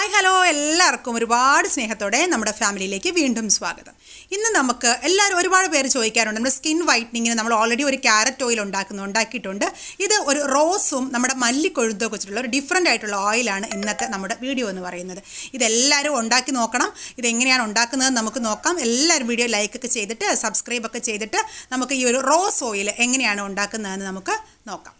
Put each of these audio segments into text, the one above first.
hi hello എല്ലാവർക്കും ഒരുപാട് സ്നേഹത്തോടെ നമ്മുടെ ഫാമിലിയിലേക്ക് വീണ്ടും സ്വാഗതം ഇന്ന് നമുക്ക് എല്ലാവരും ഒരുപാട് പേര് ചോദിക്കാറുണ്ട് നമ്മുടെ സ്കിൻ വൈറ്റനിങ്ങിന് നമ്മൾ ഓൾറെഡി ഒരു ക്യാരറ്റ് ഓയിൽ ഉണ്ടാക്കുന്നു ഉണ്ടാക്കിയിട്ടുണ്ട് ഇത് ഒരു റോസും നമ്മുടെ മല്ലിക്കൊഴുത്തൊക്കെ വെച്ചിട്ടുള്ള ഒരു ഡിഫറെൻ്റ് ആയിട്ടുള്ള ഓയിലാണ് ഇന്നത്തെ നമ്മുടെ വീഡിയോ എന്ന് പറയുന്നത് ഇതെല്ലാവരും ഉണ്ടാക്കി നോക്കണം ഇതെങ്ങനെയാണ് ഉണ്ടാക്കുന്നത് നമുക്ക് നോക്കാം എല്ലാവരും വീഡിയോ ലൈക്കൊക്കെ ചെയ്തിട്ട് സബ്സ്ക്രൈബ് ഒക്കെ ചെയ്തിട്ട് നമുക്ക് ഈ ഒരു റോസ് ഓയിൽ എങ്ങനെയാണ് ഉണ്ടാക്കുന്നതെന്ന് നമുക്ക് നോക്കാം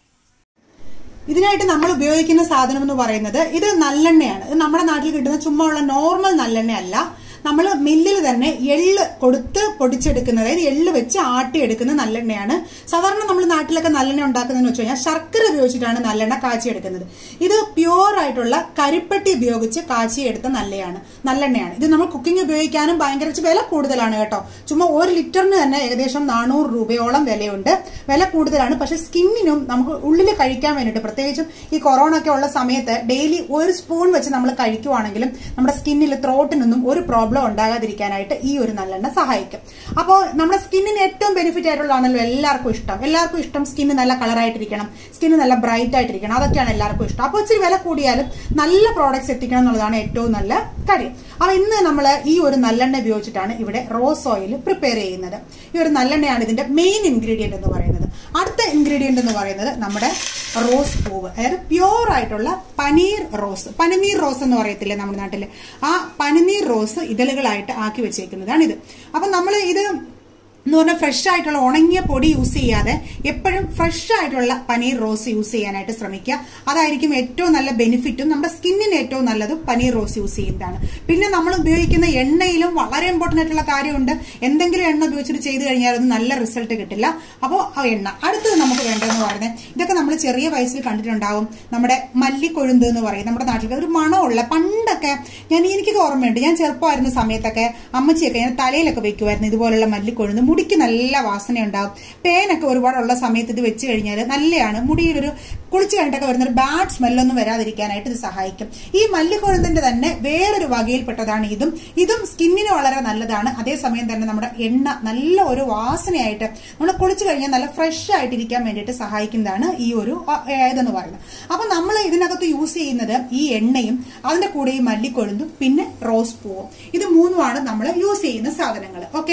ഇതിനായിട്ട് നമ്മൾ ഉപയോഗിക്കുന്ന സാധനം എന്ന് പറയുന്നത് ഇത് നല്ലെണ്ണയാണ് ഇത് നമ്മുടെ നാട്ടിൽ കിട്ടുന്ന ചുമ്മാ ഉള്ള നോർമൽ നല്ലെണ്ണയല്ല നമ്മൾ മില്ലിൽ തന്നെ എള്ള് കൊടുത്ത് പൊടിച്ചെടുക്കുന്നത് അതായത് എള്ള് വെച്ച് ആട്ടിയെടുക്കുന്ന നല്ലെണ്ണയാണ് സാധാരണ നമ്മൾ നാട്ടിലൊക്കെ നല്ലെണ്ണ ഉണ്ടാക്കുന്നതെന്ന് വെച്ച് കഴിഞ്ഞാൽ ശർക്കര ഉപയോഗിച്ചിട്ടാണ് നല്ലെണ്ണ കാച്ചിയെടുക്കുന്നത് ഇത് പ്യുവർ ആയിട്ടുള്ള കരിപ്പെട്ടി ഉപയോഗിച്ച് കാച്ചിയെടുത്ത നല്ലയാണ് നല്ലെണ്ണയാണ് ഇത് നമ്മൾ കുക്കിംഗ് ഉപയോഗിക്കാനും ഭയങ്കര വില കൂടുതലാണ് കേട്ടോ ചുമ്മാ ഒരു ലിറ്ററിന് തന്നെ ഏകദേശം നാനൂറ് രൂപയോളം വിലയുണ്ട് വില കൂടുതലാണ് പക്ഷെ സ്കിന്നിനും നമുക്ക് ഉള്ളിൽ കഴിക്കാൻ വേണ്ടിയിട്ട് പ്രത്യേകിച്ചും ഈ കൊറോണ ഒക്കെ ഉള്ള സമയത്ത് ഡെയിലി ഒരു സ്പൂൺ വെച്ച് നമ്മൾ കഴിക്കുവാണെങ്കിലും നമ്മുടെ സ്കിന്നിൽ ത്രോട്ടിനൊന്നും ഒരു പ്രോബ്ലം ഉണ്ടാകാതിരിക്കാനായിട്ട് ഈ ഒരു നല്ലെണ്ണ സഹായിക്കും അപ്പോൾ നമ്മുടെ സ്കിന്നിന് ഏറ്റവും ബെനിഫിറ്റ് ആയിട്ടുള്ളതാണല്ലോ എല്ലാവർക്കും ഇഷ്ടം എല്ലാവർക്കും ഇഷ്ടം സ്കിന്ന് നല്ല കളറായിട്ടിരിക്കണം സ്കിന്ന് നല്ല ബ്രൈറ്റ് ആയിട്ടിരിക്കണം അതൊക്കെയാണ് എല്ലാവർക്കും ഇഷ്ടം അപ്പോൾ ഇച്ചിരി വില കൂടിയാലും നല്ല പ്രോഡക്ട്സ് എത്തിക്കണം എന്നുള്ളതാണ് ഏറ്റവും നല്ല കാര്യം അപ്പോൾ ഇന്ന് നമ്മൾ ഈ ഒരു നല്ലെണ്ണ ഉപയോഗിച്ചിട്ടാണ് ഇവിടെ റോസ് ഓയിൽ പ്രിപ്പയർ ചെയ്യുന്നത് ഈ ഒരു നല്ലെണ്ണയാണ് ഇതിന്റെ മെയിൻ ഇൻഗ്രീഡിയന്റ് എന്ന് പറയുന്നത് അടുത്ത ഇൻഗ്രീഡിയന്റ് എന്ന് പറയുന്നത് നമ്മുടെ റോസ് പൂവ് അതായത് പ്യോർ ആയിട്ടുള്ള പനീർ റോസ് പനിനീർ റോസ് എന്ന് പറയത്തില്ലേ നമ്മുടെ നാട്ടിൽ ആ പനിനീർ റോസ് ഇതളുകളായിട്ട് ആക്കി വെച്ചേക്കുന്നതാണ് ഇത് അപ്പം നമ്മൾ ഇത് എന്ന് പറഞ്ഞാൽ ഫ്രഷ് ആയിട്ടുള്ള ഉണങ്ങിയ പൊടി യൂസ് ചെയ്യാതെ എപ്പോഴും ഫ്രഷ് ആയിട്ടുള്ള പനീർ റോസ് യൂസ് ചെയ്യാനായിട്ട് ശ്രമിക്കുക അതായിരിക്കും ഏറ്റവും നല്ല ബെനിഫിറ്റും നമ്മുടെ സ്കിന്നിന് ഏറ്റവും നല്ലതും പനീർ റോസ് യൂസ് ചെയ്യുന്നതാണ് പിന്നെ നമ്മൾ ഉപയോഗിക്കുന്ന എണ്ണയിലും വളരെ ഇമ്പോർട്ടൻ്റ് ആയിട്ടുള്ള കാര്യമുണ്ട് എന്തെങ്കിലും എണ്ണ ഉപയോഗിച്ചിട്ട് ചെയ്ത് കഴിഞ്ഞാൽ അത് നല്ല റിസൾട്ട് കിട്ടില്ല അപ്പോൾ ആ എണ്ണ അടുത്തത് നമുക്ക് വേണ്ടതെന്ന് പറയുന്നത് ഇതൊക്കെ നമ്മൾ ചെറിയ വയസ്സിൽ കണ്ടിട്ടുണ്ടാവും നമ്മുടെ മല്ലിക്കൊഴുന്ത് എന്ന് പറയും നമ്മുടെ നാട്ടിൽ ഒരു മണമുള്ള പണ്ടൊക്കെ ഞാൻ എനിക്കൊക്കെ ഓർമ്മയുണ്ട് ഞാൻ ചെറുപ്പമായിരുന്ന സമയത്തൊക്കെ അമ്മച്ചിയൊക്കെ ഞാൻ തലയിലൊക്കെ വെക്കുമായിരുന്നു ഇതുപോലുള്ള മല്ലിക്കൊഴുന്ത് മുടിക്ക് നല്ല വാസന ഉണ്ടാവും പേനൊക്കെ ഒരുപാടുള്ള സമയത്ത് ഇത് വെച്ച് കഴിഞ്ഞാൽ നല്ലതാണ് മുടിയിലൊരു കുളിച്ച് കഴിഞ്ഞിട്ടൊക്കെ വരുന്ന ഒരു ബാഡ് സ്മെല്ലൊന്നും വരാതിരിക്കാനായിട്ട് ഇത് സഹായിക്കും ഈ മല്ലിക്കൊഴുന്തിന്റെ തന്നെ വേറൊരു വകയിൽപ്പെട്ടതാണ് ഇതും ഇതും സ്കിന്നിന് വളരെ നല്ലതാണ് അതേസമയം തന്നെ നമ്മുടെ എണ്ണ നല്ല ഒരു വാസനയായിട്ട് നമ്മൾ കുളിച്ചു കഴിഞ്ഞാൽ നല്ല ഫ്രഷ് ആയിട്ടിരിക്കാൻ വേണ്ടിയിട്ട് സഹായിക്കുന്നതാണ് ഈ ഒരു ഇതെന്ന് പറയുന്നത് അപ്പൊ നമ്മൾ ഇതിനകത്ത് യൂസ് ചെയ്യുന്നത് ഈ എണ്ണയും അതിന്റെ കൂടെ ഈ മല്ലിക്കൊഴുന്തും പിന്നെ റോസ് പൂവും ഇത് മൂന്നുമാണ് നമ്മൾ യൂസ് ചെയ്യുന്ന സാധനങ്ങൾ ഓക്കെ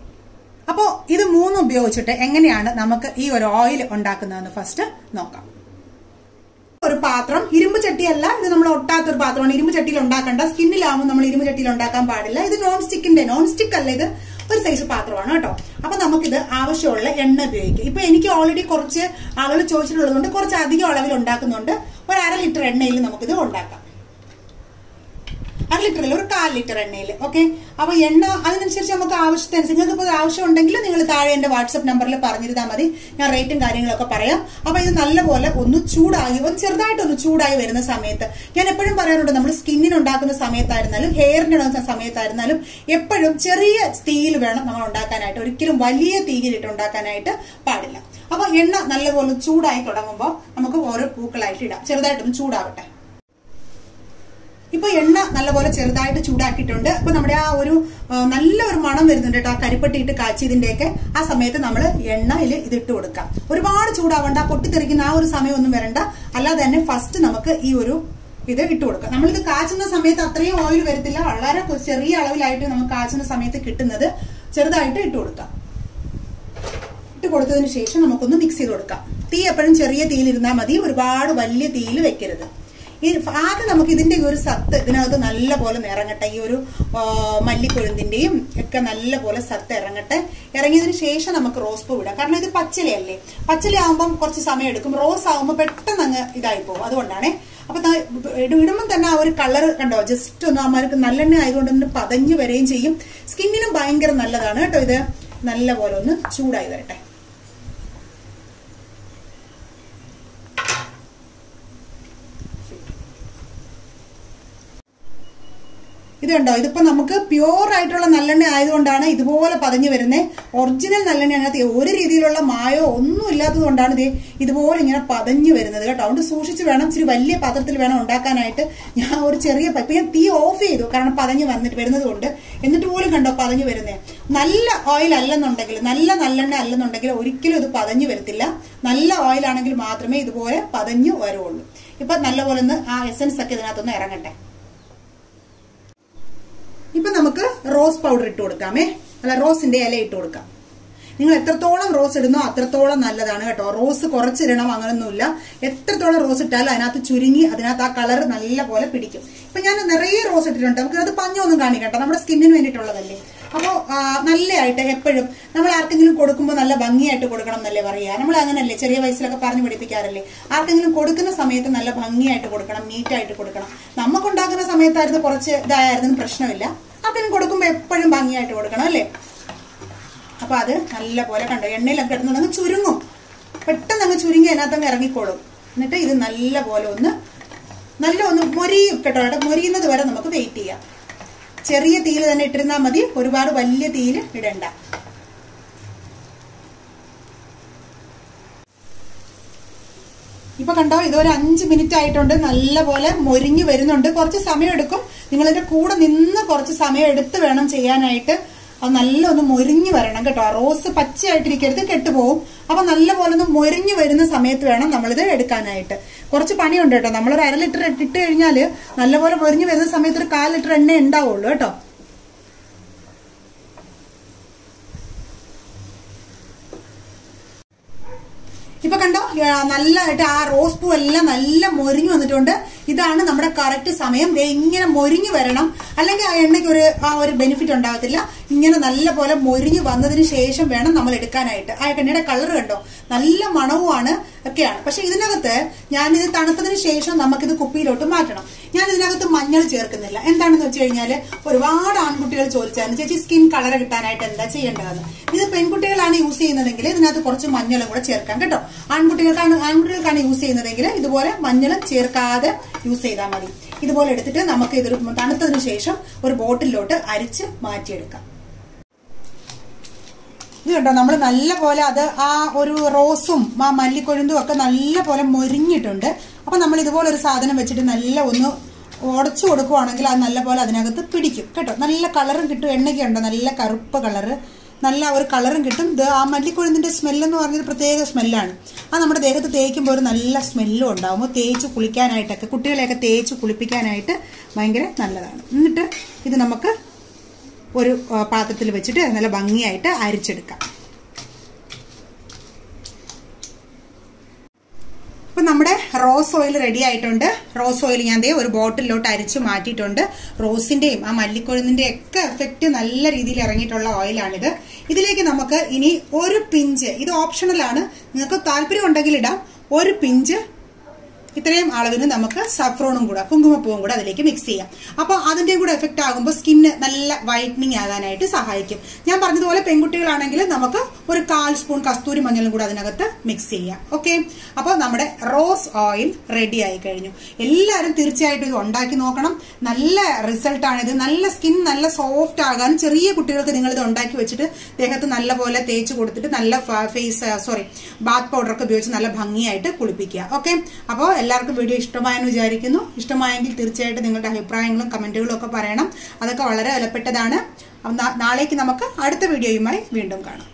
അപ്പോൾ ഇത് മൂന്നും ഉപയോഗിച്ചിട്ട് എങ്ങനെയാണ് നമുക്ക് ഈ ഒരു ഓയിൽ ഉണ്ടാക്കുന്നതെന്ന് ഫസ്റ്റ് നോക്കാം ഒരു പാത്രം ഇരുമ്പ് ചട്ടിയല്ല ഇത് നമ്മൾ ഒട്ടാത്തൊരു പാത്രമാണ് ഇരുമ്പ് ചട്ടിയിൽ ഉണ്ടാക്കേണ്ട സ്കിന്നിലാവുമ്പോൾ നമ്മൾ ഇരുമ്പ് ചട്ടിയിൽ ഉണ്ടാക്കാൻ പാടില്ല ഇത് നോൺ സ്റ്റിക്കിന്റെ നോൺ സ്റ്റിക്ക് അല്ല ഇത് ഒരു സൈസ് പാത്രമാണ് കേട്ടോ അപ്പൊ നമുക്കിത് ആവശ്യമുള്ള എണ്ണ ഉപയോഗിക്കാം ഇപ്പൊ എനിക്ക് ഓൾറെഡി കുറച്ച് ആളുകൾ ചോദിച്ചിട്ടുള്ളത് കൊണ്ട് കുറച്ച് അധികം അളവിൽ ഉണ്ടാക്കുന്നുണ്ട് ഒരു അര ലിറ്റർ എണ്ണയിൽ നമുക്കിത് ഉണ്ടാക്കാം അര ലിറ്ററിൽ ഒരു കാൽ ലിറ്റർ എണ്ണയിൽ ഓക്കെ അപ്പൊ എണ്ണ അതിനനുസരിച്ച് നമുക്ക് ആവശ്യത്തിനനുസരിച്ച് നിങ്ങൾക്ക് ഇപ്പോൾ ആവശ്യം ഉണ്ടെങ്കിൽ നിങ്ങൾ താഴെ എന്റെ വാട്സ്ആപ്പ് നമ്പറിൽ പറഞ്ഞിരുന്നാൽ മതി ഞാൻ റേറ്റും കാര്യങ്ങളൊക്കെ പറയാം അപ്പൊ ഇത് നല്ലപോലെ ഒന്ന് ചൂടായി ഒന്ന് ചെറുതായിട്ടൊന്ന് ചൂടായി വരുന്ന സമയത്ത് ഞാൻ എപ്പോഴും പറയാറുണ്ട് നമ്മൾ സ്കിന്നിന് ഉണ്ടാക്കുന്ന സമയത്തായിരുന്നാലും ഹെയറിന് ഉണ്ടാക്കുന്ന സമയത്തായിരുന്നാലും എപ്പോഴും ചെറിയ തീയിൽ വേണം നമ്മൾ ഉണ്ടാക്കാനായിട്ട് ഒരിക്കലും വലിയ തീയിലിട്ട് ഉണ്ടാക്കാനായിട്ട് പാടില്ല അപ്പൊ എണ്ണ നല്ലപോലെ ചൂടായി തുടങ്ങുമ്പോൾ നമുക്ക് ഓരോ പൂക്കളായിട്ട് ഇടാം ചെറുതായിട്ടൊന്ന് ചൂടാവട്ടെ ഇപ്പൊ എണ്ണ നല്ലപോലെ ചെറുതായിട്ട് ചൂടാക്കിയിട്ടുണ്ട് അപ്പൊ നമ്മുടെ ആ ഒരു നല്ല ഒരു മണം വരുന്നുണ്ട് കേട്ടോ ആ കരിപ്പട്ടിയിട്ട് കാച്ചിയതിന്റെയൊക്കെ ആ സമയത്ത് നമ്മൾ എണ്ണയിൽ ഇതിട്ട് കൊടുക്കാം ഒരുപാട് ചൂടാവണ്ട പൊട്ടിത്തെറിക്കുന്ന ആ ഒരു സമയമൊന്നും വരണ്ട അല്ലാതെ തന്നെ ഫസ്റ്റ് നമുക്ക് ഈ ഒരു ഇത് ഇട്ട് കൊടുക്കാം നമ്മളിത് കാച്ചുന്ന സമയത്ത് അത്രയും ഓയിൽ വരത്തില്ല വളരെ ചെറിയ അളവിലായിട്ട് നമുക്ക് കാച്ചുന്ന സമയത്ത് കിട്ടുന്നത് ചെറുതായിട്ട് ഇട്ട് കൊടുക്കാം ഇട്ട് കൊടുത്തതിന് ശേഷം നമുക്കൊന്ന് മിക്സ് ചെയ്ത് കൊടുക്കാം തീ എപ്പോഴും ചെറിയ തീയിലിരുന്നാൽ മതി ഒരുപാട് വലിയ തീയിൽ വെക്കരുത് ഈ ആദ്യം നമുക്ക് ഇതിന്റെ ഒരു സത്ത് ഇതിനകത്ത് നല്ല പോലെ ഇറങ്ങട്ടെ ഈ ഒരു മല്ലിക്കൊഴുന്തിന്റെയും ഒക്കെ നല്ല പോലെ സത്ത് ഇറങ്ങട്ടെ ഇറങ്ങിയതിന് ശേഷം നമുക്ക് റോസ് പൂ ഇടാം കാരണം ഇത് പച്ചിലയല്ലേ പച്ചിലയാകുമ്പം കുറച്ച് സമയം എടുക്കും റോസ് ആകുമ്പോൾ പെട്ടെന്ന് അങ്ങ് ഇതായി പോകും അതുകൊണ്ടാണ് അപ്പൊ ഇടുമ്പോൾ തന്നെ ആ ഒരു കളർ കണ്ടോ ജസ്റ്റ് ഒന്ന് അമ്മമാർക്ക് നല്ലെണ്ണ ആയതുകൊണ്ട് തന്നെ പതഞ്ഞു വരികയും ചെയ്യും സ്കിന്നിനും ഭയങ്കര നല്ലതാണ് കേട്ടോ ഇത് നല്ല പോലെ ഒന്ന് ചൂടായി വരട്ടെ ഇത് കണ്ടോ ഇതിപ്പോ നമുക്ക് പ്യുവർ ആയിട്ടുള്ള നല്ലെണ്ണ ആയതുകൊണ്ടാണ് ഇതുപോലെ പതഞ്ഞു വരുന്നത് ഒറിജിനൽ നല്ലെണ്ണ അതിനകത്ത് ഒരു രീതിയിലുള്ള മായോ ഒന്നും ഇല്ലാത്തത് കൊണ്ടാണ് ഇത് ഇതുപോലെ ഇങ്ങനെ പതഞ്ഞു വരുന്നത് കേട്ടോ അതുകൊണ്ട് സൂക്ഷിച്ച് വേണം ഇച്ചിരി വലിയ പാത്രത്തിൽ വേണം ഉണ്ടാക്കാനായിട്ട് ഞാൻ ഒരു ചെറിയ ഇപ്പൊ ഞാൻ തീ ഓഫ് ചെയ്തു കാരണം പതഞ്ഞു വന്നിട്ട് വരുന്നത് കൊണ്ട് എന്നിട്ട് പോലും കണ്ടോ പതഞ്ഞു വരുന്നത് നല്ല ഓയിൽ അല്ലെന്നുണ്ടെങ്കിൽ നല്ല നല്ലെണ്ണ അല്ലെന്നുണ്ടെങ്കിൽ ഒരിക്കലും ഇത് പതഞ്ഞു വരത്തില്ല നല്ല ഓയിൽ ആണെങ്കിൽ മാത്രമേ ഇതുപോലെ പതഞ്ഞു വരുള്ളൂ ഇപ്പൊ നല്ലപോലെ ഒന്ന് ആ എസൻസ് ഒക്കെ ഇതിനകത്തൊന്ന് ഇറങ്ങട്ടെ ഇപ്പൊ നമുക്ക് റോസ് പൗഡർ ഇട്ട് കൊടുക്കാമേ അല്ല റോസിന്റെ ഇല ഇട്ട് കൊടുക്കാം നിങ്ങൾ എത്രത്തോളം റോസ് ഇടുന്നോ അത്രത്തോളം നല്ലതാണ് കേട്ടോ റോസ് കുറച്ചിടണം അങ്ങനൊന്നുമില്ല എത്രത്തോളം റോസ് ഇട്ടാലും അതിനകത്ത് ചുരുങ്ങി അതിനകത്ത് ആ കളർ നല്ല പോലെ പിടിക്കും ഇപ്പൊ ഞാൻ നിറയെ റോസ് ഇട്ടിട്ടുണ്ട് നമുക്ക് അത് പഞ്ഞൊന്നും കാണിക്കട്ടോ നമ്മുടെ സ്കിന്നിന് വേണ്ടിയിട്ടുള്ളതല്ലേ അപ്പോൾ നല്ലതായിട്ട് എപ്പോഴും നമ്മൾ ആർക്കെങ്കിലും കൊടുക്കുമ്പോൾ നല്ല ഭംഗിയായിട്ട് കൊടുക്കണം എന്നല്ലേ പറയുക നമ്മൾ അങ്ങനല്ലേ ചെറിയ വയസ്സിലൊക്കെ പറഞ്ഞു പഠിപ്പിക്കാറില്ലേ ആർക്കെങ്കിലും കൊടുക്കുന്ന സമയത്ത് നല്ല ഭംഗിയായിട്ട് കൊടുക്കണം നീറ്റായിട്ട് കൊടുക്കണം നമുക്കുണ്ടാക്കുന്ന സമയത്തായിരുന്നു കുറച്ച് ഇതായിരുന്നു പ്രശ്നമില്ല ആർക്കെങ്കിലും കൊടുക്കുമ്പോൾ എപ്പോഴും ഭംഗിയായിട്ട് കൊടുക്കണം അല്ലേ അപ്പൊ അത് നല്ല പോലെ കണ്ടോ എണ്ണയിലൊക്കെ കിടന്നത് അങ്ങ് ചുരുങ്ങും പെട്ടെന്ന് അങ്ങ് ചുരുങ്ങി അതിനകത്തങ്ങ് ഇറങ്ങിക്കോളും എന്നിട്ട് ഇത് നല്ല പോലെ ഒന്ന് നല്ല ഒന്ന് മൊരിയും കേട്ടോ അവിടെ മൊരിയുന്നത് വരെ നമുക്ക് വെയിറ്റ് ചെയ്യാം ചെറിയ തീയിൽ തന്നെ ഇട്ടിരുന്നാൽ മതി ഒരുപാട് വലിയ തീയിൽ ഇടണ്ട ഇപ്പൊ കണ്ടോ ഇതൊരു അഞ്ച് മിനിറ്റ് ആയിട്ടുണ്ട് നല്ല പോലെ മൊരിഞ്ഞു വരുന്നുണ്ട് കുറച്ച് സമയം എടുക്കും നിങ്ങൾ ഇതിന്റെ കൂടെ നിന്ന് കുറച്ച് സമയം എടുത്ത് വേണം ചെയ്യാനായിട്ട് അത് നല്ല ഒന്ന് മൊരിഞ്ഞു വരണം കേട്ടോ റോസ് പച്ചയായിട്ടിരിക്കരുത് കെട്ടുപോകും അപ്പൊ നല്ല പോലെ ഒന്ന് മൊരിഞ്ഞു വരുന്ന സമയത്ത് വേണം നമ്മളിത് എടുക്കാനായിട്ട് കുറച്ച് പണിയുണ്ട് കേട്ടോ നമ്മളൊരു അര ലിറ്റർ ഇട്ട് കഴിഞ്ഞാൽ നല്ലപോലെ മൊരിഞ്ഞു വരുന്ന സമയത്ത് ഒരു കാൽ ലിറ്റർ എണ്ണ ഉണ്ടാവുള്ളൂ കേട്ടോ ഇപ്പൊ കണ്ടോ നല്ലതായിട്ട് ആ റോസ് പൂ എല്ലാം നല്ല മൊരിഞ്ഞു വന്നിട്ടുണ്ട് ഇതാണ് നമ്മുടെ കറക്റ്റ് സമയം ദേ ഇങ്ങനെ മൊരിഞ്ഞു വരണം അല്ലെങ്കിൽ ആ എണ്ണയ്ക്ക് ഒരു ആ ഒരു ബെനിഫിറ്റ് ഉണ്ടാകത്തില്ല ഇങ്ങനെ നല്ല പോലെ മൊരിഞ്ഞു വന്നതിന് ശേഷം വേണം നമ്മൾ എടുക്കാനായിട്ട് ആ എണ്ണയുടെ കളർ കണ്ടോ നല്ല മണവുമാണ് ഒക്കെയാണ് പക്ഷെ ഇതിനകത്ത് ഞാൻ ഇത് തണുത്തതിന് ശേഷം നമുക്കിത് കുപ്പിയിലോട്ട് മാറ്റണം ഞാൻ ഇതിനകത്ത് മഞ്ഞൾ ചേർക്കുന്നില്ല എന്താണെന്ന് വെച്ച് കഴിഞ്ഞാൽ ഒരുപാട് ആൺകുട്ടികൾ ചോദിച്ചായിരുന്നു ചേച്ചി സ്കിൻ കളർ കിട്ടാനായിട്ട് എന്താ ചെയ്യേണ്ടതെന്ന് ഇത് പെൺകുട്ടികളാണ് യൂസ് ചെയ്യുന്നതെങ്കിൽ ഇതിനകത്ത് കുറച്ച് മഞ്ഞളും കൂടെ ചേർക്കാം കേട്ടോ ആൺകുട്ടികൾക്കാണ് ആൺകുട്ടികൾക്കാണ് യൂസ് ചെയ്യുന്നതെങ്കിൽ ഇതുപോലെ മഞ്ഞൾ ചേർക്കാതെ യൂസ് ചെയ്താൽ മതി ഇതുപോലെ എടുത്തിട്ട് നമുക്ക് ഇതൊരു തണുത്തതിന് ശേഷം ഒരു ബോട്ടിലോട്ട് അരിച്ച് മാറ്റിയെടുക്കാം ഇത് കണ്ടോ നമ്മൾ നല്ല പോലെ അത് ആ ഒരു റോസും ആ മല്ലിക്കൊഴുന്തും ഒക്കെ നല്ല പോലെ മൊരിഞ്ഞിട്ടുണ്ട് അപ്പൊ നമ്മൾ ഇതുപോലെ ഒരു സാധനം വെച്ചിട്ട് നല്ല ഒന്ന് ഉടച്ചു കൊടുക്കുവാണെങ്കിൽ അത് നല്ല പോലെ അതിനകത്ത് പിടിക്കും കേട്ടോ നല്ല കളറും കിട്ടും എണ്ണയ്ക്ക് ഉണ്ടോ നല്ല കറുപ്പ് കളറ് നല്ല ഒരു കളറും കിട്ടും ഇത് ആ മല്ലിക്കൊഴുന്തിന്റെ സ്മെല്ലെന്ന് പറഞ്ഞത് പ്രത്യേക സ്മെല്ലാണ് അത് നമ്മുടെ ദേഹത്ത് തേക്കുമ്പോൾ ഒരു നല്ല സ്മെല്ലും ഉണ്ടാകുമ്പോൾ തേച്ച് കുളിക്കാനായിട്ടൊക്കെ കുട്ടികളെയൊക്കെ തേച്ച് കുളിപ്പിക്കാനായിട്ട് ഭയങ്കര നല്ലതാണ് എന്നിട്ട് ഇത് നമുക്ക് ഒരു പാത്രത്തിൽ വെച്ചിട്ട് നല്ല ഭംഗിയായിട്ട് അരിച്ചെടുക്കാം ഇപ്പം നമ്മുടെ റോസ് ഓയിൽ റെഡി ആയിട്ടുണ്ട് റോസ് ഓയിൽ ഞാൻ ദേ ഒരു ബോട്ടിലോട്ട് അരിച്ചു മാറ്റിയിട്ടുണ്ട് റോസിന്റെയും ആ മല്ലിക്കൊഴുന്നിന്റെയും ഒക്കെ എഫക്റ്റ് നല്ല രീതിയിൽ ഇറങ്ങിയിട്ടുള്ള ഓയിലാണിത് ഇതിലേക്ക് നമുക്ക് ഇനി ഒരു പിഞ്ച് ഇത് ഓപ്ഷണലാണ് നിങ്ങൾക്ക് താല്പര്യം ഉണ്ടെങ്കിൽ ഇടാം ഒരു പിഞ്ച് ഇത്രയും അളവിന് നമുക്ക് സഫ്രോണും കൂടെ കുങ്കുമപ്പൂവും കൂടെ അതിലേക്ക് മിക്സ് ചെയ്യാം അപ്പോൾ അതിന്റെ കൂടെ എഫക്റ്റ് ആകുമ്പോൾ സ്കിന്ന് നല്ല വൈറ്റനിങ് ആകാനായിട്ട് സഹായിക്കും ഞാൻ പറഞ്ഞതുപോലെ പെൺകുട്ടികളാണെങ്കിൽ നമുക്ക് ഒരു കാൽ സ്പൂൺ കസ്തൂരി മഞ്ഞളും കൂടെ അതിനകത്ത് മിക്സ് ചെയ്യാം ഓക്കെ അപ്പോൾ നമ്മുടെ റോസ് ഓയിൽ റെഡി ആയി കഴിഞ്ഞു എല്ലാവരും തീർച്ചയായിട്ടും ഇത് ഉണ്ടാക്കി നോക്കണം നല്ല റിസൾട്ടാണിത് നല്ല സ്കിൻ നല്ല സോഫ്റ്റ് ആകാൻ ചെറിയ കുട്ടികൾക്ക് നിങ്ങൾ ഇത് ഉണ്ടാക്കി വെച്ചിട്ട് ദേഹത്ത് നല്ല പോലെ തേച്ച് കൊടുത്തിട്ട് നല്ല ഫേസ് സോറി ബാത്ത് പൗഡറൊക്കെ ഉപയോഗിച്ച് നല്ല ഭംഗിയായിട്ട് കുളിപ്പിക്കുക ഓക്കെ അപ്പോൾ എല്ലാവർക്കും വീഡിയോ ഇഷ്ടമായെന്ന് വിചാരിക്കുന്നു ഇഷ്ടമായെങ്കിൽ തീർച്ചയായിട്ടും നിങ്ങളുടെ അഭിപ്രായങ്ങളും കമന്റുകളും ഒക്കെ പറയണം അതൊക്കെ വളരെ വിലപ്പെട്ടതാണ് നാളേക്ക് നമുക്ക് അടുത്ത വീഡിയോയുമായി വീണ്ടും കാണാം